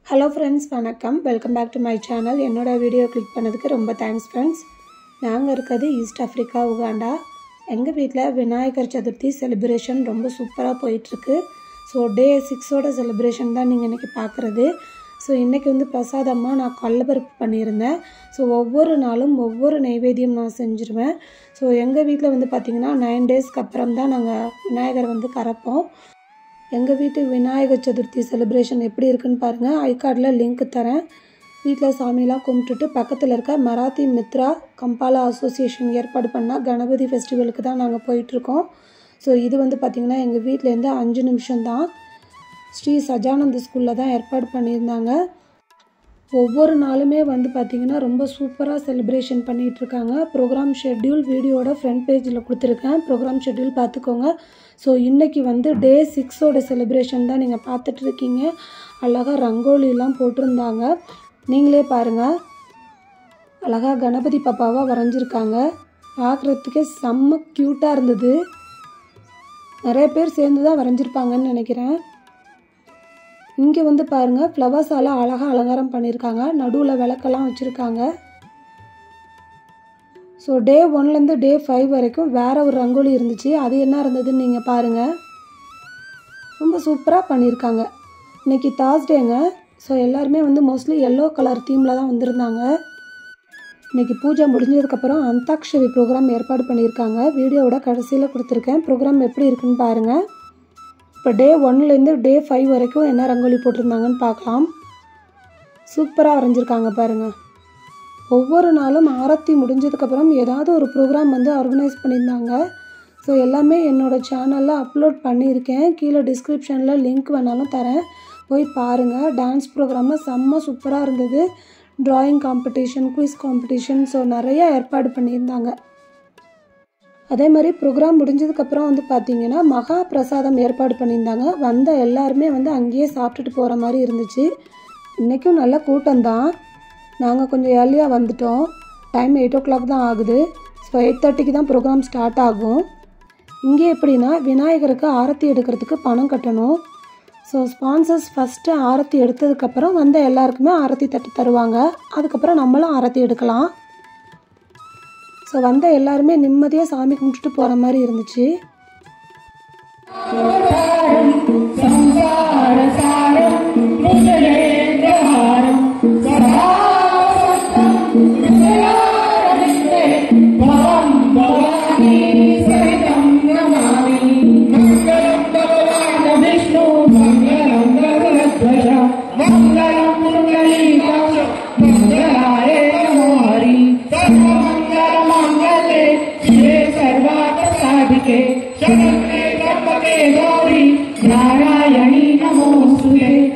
hello friends வணக்கம் welcome back to my channel என்னோட video click பண்ணதுக்கு ரொம்ப தேங்க்ஸ் ஃப்ரெண்ட்ஸ் நாங்கள் இருக்கிறது ஈஸ்ட் ஆஃப்ரிக்கா உகாண்டா எங்கள் வீட்டில் விநாயகர் சதுர்த்தி செலிப்ரேஷன் ரொம்ப சூப்பராக போயிட்டுருக்கு ஸோ டே சிக்ஸோட செலிப்ரேஷன் தான் நீங்கள் இன்றைக்கி பார்க்குறது ஸோ இன்றைக்கி வந்து பிரசாதமாக நான் கடலப்பருப்பு பண்ணியிருந்தேன் ஸோ ஒவ்வொரு நாளும் ஒவ்வொரு நைவேத்தியம் நான் செஞ்சுருவேன் ஸோ எங்கள் வீட்டில் வந்து பார்த்திங்கன்னா நைன் டேஸ்க்கு அப்புறம் தான் நாங்கள் விநாயகர் வந்து கரைப்போம் எங்கள் வீட்டு விநாயகர் சதுர்த்தி செலிப்ரேஷன் எப்படி இருக்குன்னு பாருங்கள் ஐகார்டில் லிங்க் தரேன் வீட்டில் சாமியெலாம் கும்பிட்டுட்டு பக்கத்தில் இருக்க மராத்தி மித்ரா கம்பாலா அசோசியேஷன் ஏற்பாடு பண்ணால் கணபதி ஃபெஸ்டிவலுக்கு தான் நாங்கள் போயிட்டுருக்கோம் ஸோ இது வந்து பார்த்திங்கன்னா எங்கள் வீட்டிலேருந்து அஞ்சு நிமிஷம் தான் ஸ்ரீ சஜானந்த ஸ்கூலில் தான் ஏற்பாடு பண்ணியிருந்தாங்க ஒவ்வொரு நாளுமே வந்து பார்த்திங்கன்னா ரொம்ப சூப்பராக செலிப்ரேஷன் பண்ணிகிட்ருக்காங்க ப்ரோக்ராம் ஷெட்யூல் வீடியோட ஃப்ரண்ட் பேஜில் கொடுத்துருக்கேன் ப்ரோக்ராம் ஷெட்யூல் பார்த்துக்கோங்க ஸோ இன்றைக்கி வந்து டே சிக்ஸோட செலிப்ரேஷன் தான் நீங்கள் பார்த்துட்ருக்கீங்க அழகாக ரங்கோலிலாம் போட்டிருந்தாங்க நீங்களே பாருங்கள் அழகாக கணபதி பாப்பாவாக வரைஞ்சிருக்காங்க பார்க்குறதுக்கே செம்ம க்யூட்டாக இருந்தது நிறைய பேர் சேர்ந்து தான் வரைஞ்சிருப்பாங்கன்னு நினைக்கிறேன் இங்கே வந்து பாருங்கள் ஃப்ளவர்ஸால் அழகாக அலங்காரம் பண்ணியிருக்காங்க நடுவில் விளக்கெல்லாம் வச்சுருக்காங்க ஸோ டே ஒன்லேருந்து டே ஃபைவ் வரைக்கும் வேறு ஒரு ரங்கோலி இருந்துச்சு அது என்ன இருந்ததுன்னு நீங்கள் பாருங்கள் ரொம்ப சூப்பராக பண்ணியிருக்காங்க இன்றைக்கி தாஸ்டேங்க ஸோ எல்லாருமே வந்து மோஸ்ட்லி எல்லோ கலர் தீமில் தான் வந்திருந்தாங்க இன்றைக்கி பூஜை முடிஞ்சதுக்கப்புறம் அந்தாக்ஷரி ப்ரோக்ராம் ஏற்பாடு பண்ணியிருக்காங்க வீடியோவோட கடைசியில் கொடுத்துருக்கேன் ப்ரோக்ராம் எப்படி இருக்குன்னு பாருங்கள் இப்போ டே ஒன்லேருந்து டே ஃபைவ் வரைக்கும் என்ன ரங்கோலி போட்டிருந்தாங்கன்னு பார்க்கலாம் சூப்பராக வரைஞ்சிருக்காங்க பாருங்கள் ஒவ்வொரு நாளும் ஆரத்தி முடிஞ்சதுக்கப்புறம் ஏதாவது ஒரு ப்ரோக்ராம் வந்து ஆர்கனைஸ் பண்ணியிருந்தாங்க ஸோ எல்லாமே என்னோடய சேனலில் அப்லோட் பண்ணியிருக்கேன் கீழே டிஸ்கிரிப்ஷனில் லிங்க் வேணாலும் தரேன் போய் பாருங்கள் டான்ஸ் ப்ரோக்ராமில் செம்ம சூப்பராக இருந்தது drawing competition quiz competition so நிறைய ஏற்பாடு பண்ணியிருந்தாங்க அதே மாதிரி ப்ரோக்ராம் முடிஞ்சதுக்கப்புறம் வந்து பார்த்தீங்கன்னா மகா பிரசாதம் ஏற்பாடு பண்ணியிருந்தாங்க வந்த எல்லாருமே வந்து அங்கேயே சாப்பிட்டுட்டு போகிற மாதிரி இருந்துச்சு இன்றைக்கும் நல்ல கூட்டம்தான் நாங்கள் கொஞ்சம் ஏர்லியாக வந்துட்டோம் டைம் எயிட் ஓ கிளாக் தான் ஆகுது ஸோ எயிட் தேர்ட்டிக்கு தான் ப்ரோக்ராம் ஸ்டார்ட் ஆகும் இங்கே எப்படின்னா விநாயகருக்கு ஆரத்தி எடுக்கிறதுக்கு பணம் கட்டணும் ஸோ ஸ்பான்சர்ஸ் ஃபஸ்ட்டு ஆரத்தி எடுத்ததுக்கப்புறம் வந்த எல்லாருக்குமே ஆரத்தி தட்டு தருவாங்க அதுக்கப்புறம் நம்மளும் ஆரத்தி எடுக்கலாம் ஸோ வந்த எல்லாருமே நிம்மதியாக சாமி கும்பிட்டுட்டு போகிற மாதிரி இருந்துச்சு மங்களம் முருகலீகாட்ச மங்களாய நமோ ஹரி சர்வமங்கல மங்களே शिवे सर्वार्थ साधिके शरण्ये त्र्यंबके गौरी नारायणी नमोस्तुते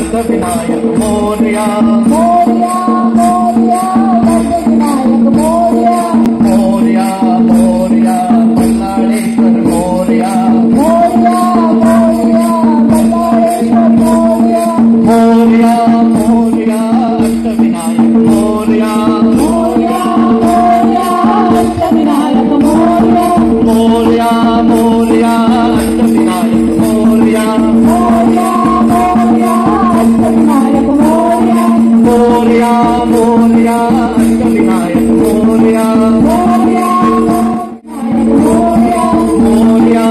अष्टविनायक मोरया मोरया मोरया विनायक मोरया मोरया मोरया मल्लाळेश्वर मोरया मोरया मोरया मल्लाळेश्वर मोरया मोरया मोरया अष्टविनायक मोरया मोरया मोरया अष्टविनायक मोरया मोरया मोरया अष्टविनायक मोरया मोरया मोरया अष्टविनायक मोरया मोरया मोरया अष्टविनायक मोरया मोरया मोरया मोरया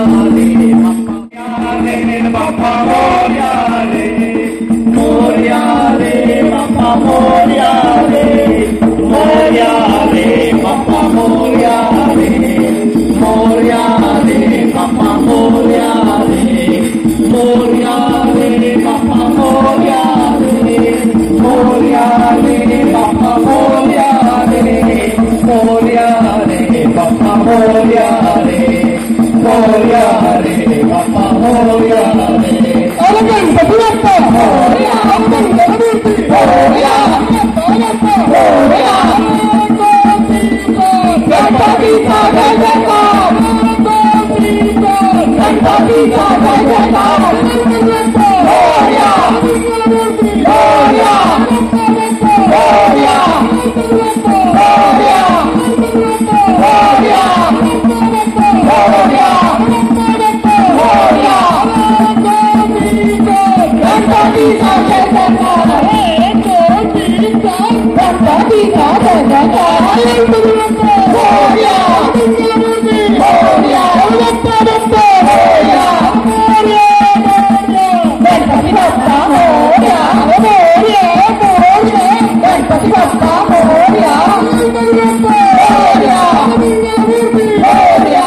रे बाप्पा मोरया रे मोरया रे बाप्पा मोरया रे मोरया रे बाप्पा मोरया रे मोरया रे बाप्पा मोरया रे मोरया रे बाप्पा मोरया रे मोरया रे बाप्पा मोरया रे मोरया रे बाप्पा मोरया रे मोरया रे बाप्पा मोरया रे अवगण बदलत मोरया अवगण बदलत मोरया बदलत मोरया गणपती का जय जयकार गणपती का जय जयकार मोरया मोरया मोरया मोरया मोरया मोरया मोरया गणपती का जय जयकार गणपती का जय जयकार मोरया मोरया मोरया गणपती बाप्पा मोरया मोरया मोरया गणपती बाप्पा मोरया मोरया मोरया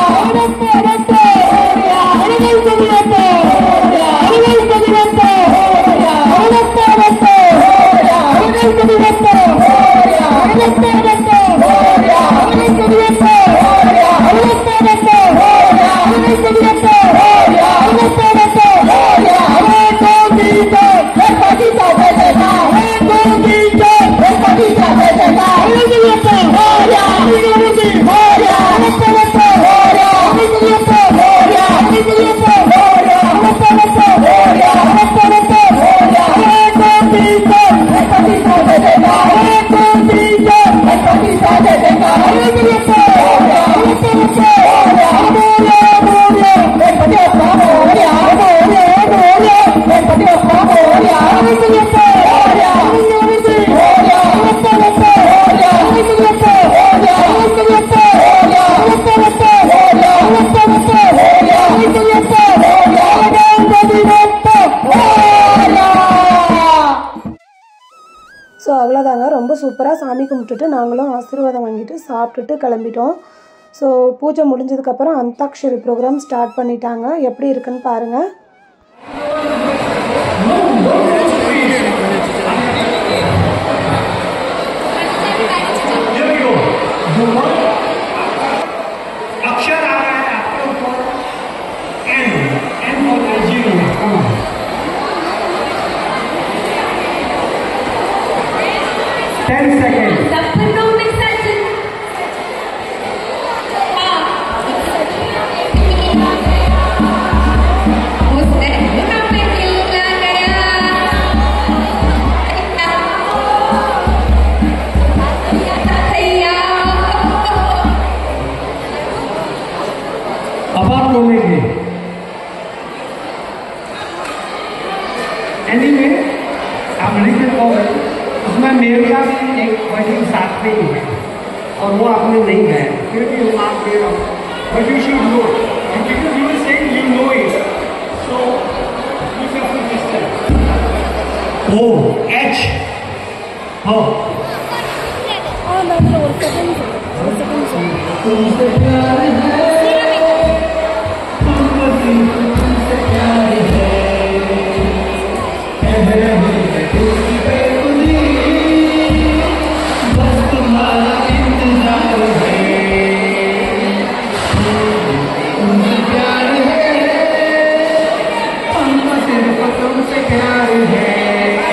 ஸோ அவ்வளோதாங்க ரொம்ப சூப்பராக சாமி கும்பிட்டுட்டு நாங்களும் ஆசீர்வாதம் வாங்கிட்டு சாப்பிட்டுட்டு கிளம்பிட்டோம் ஸோ பூஜை முடிஞ்சதுக்கப்புறம் அந்தாக்ஷரி ப்ரோக்ராம் ஸ்டார்ட் பண்ணிட்டாங்க எப்படி இருக்குன்னு பாருங்கள் अक्षर आ रहा है आपके ऊपर N N for Nigeria ten second सपनों में सच उस लहरों पे दिल ना गया अब आप बोलेंगे एनीवे आप लिख लो उसमें मेरे का भी एक वर्डिंग साथ में ही है और वो आपने नहीं गाया फिर भी हम आप दे रहा हूँ but you should know because you say you know it so you can this O H हो तुमसे प्यार है तुमको दिल तुमसे प्यार है कह रही है तुझी पे खुदी बस तुम्हारा इंतजार है तुमसे प्यार है हमको सिर्फ तुमसे प्यार है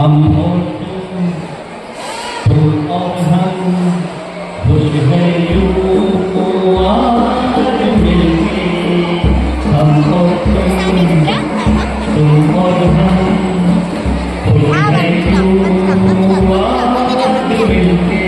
हम और तुम तुम और हम खुश है यूं आज मिलके हम और तुम तुम और हम खुश है यूं आज मिलके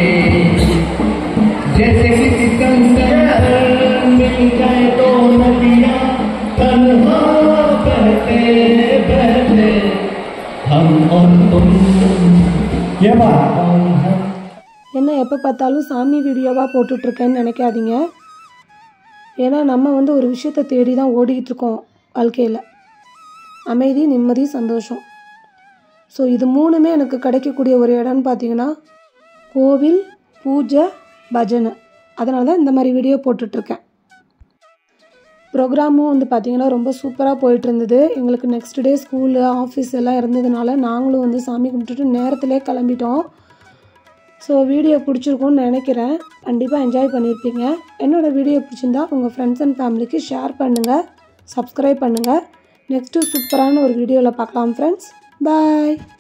जैसे कि सिकंदर मिल जाए तो नदियाँ तन्हा बहते बहते हम और तुम ये बात हम हम என்ன எப்போ பார்த்தாலும் சாமி வீடியோவாக போட்டுட்ருக்கேன்னு நினைக்காதீங்க ஏன்னா நம்ம வந்து ஒரு விஷயத்தை தேடி தான் ஓடிக்கிட்டு இருக்கோம் வாழ்க்கையில் அமைதி நிம்மதி சந்தோஷம் ஸோ இது மூணுமே எனக்கு கிடைக்கக்கூடிய ஒரு இடம்னு பார்த்தீங்கன்னா கோவில் பூஜை பஜனை அதனால தான் இந்த மாதிரி வீடியோ போட்டுட்ருக்கேன் ப்ரோக்ராமும் வந்து பார்த்திங்கன்னா ரொம்ப சூப்பராக போயிட்டு இருந்தது எங்களுக்கு நெக்ஸ்ட் டே ஸ்கூலு ஆஃபீஸ் எல்லாம் இருந்ததுனால நாங்களும் வந்து சாமி கும்பிட்டுட்டு நேரத்திலே கிளம்பிட்டோம் ஸோ வீடியோ பிடிச்சிருக்கும்னு நினைக்கிறேன் கண்டிப்பாக என்ஜாய் பண்ணியிருப்பீங்க என்னோடய வீடியோ பிடிச்சிருந்தா உங்கள் ஃப்ரெண்ட்ஸ் அண்ட் ஃபேமிலிக்கு ஷேர் பண்ணுங்கள் சப்ஸ்கிரைப் பண்ணுங்கள் நெக்ஸ்ட்டு சூப்பரான ஒரு வீடியோவில் பார்க்கலாம் ஃப்ரெண்ட்ஸ் பாய்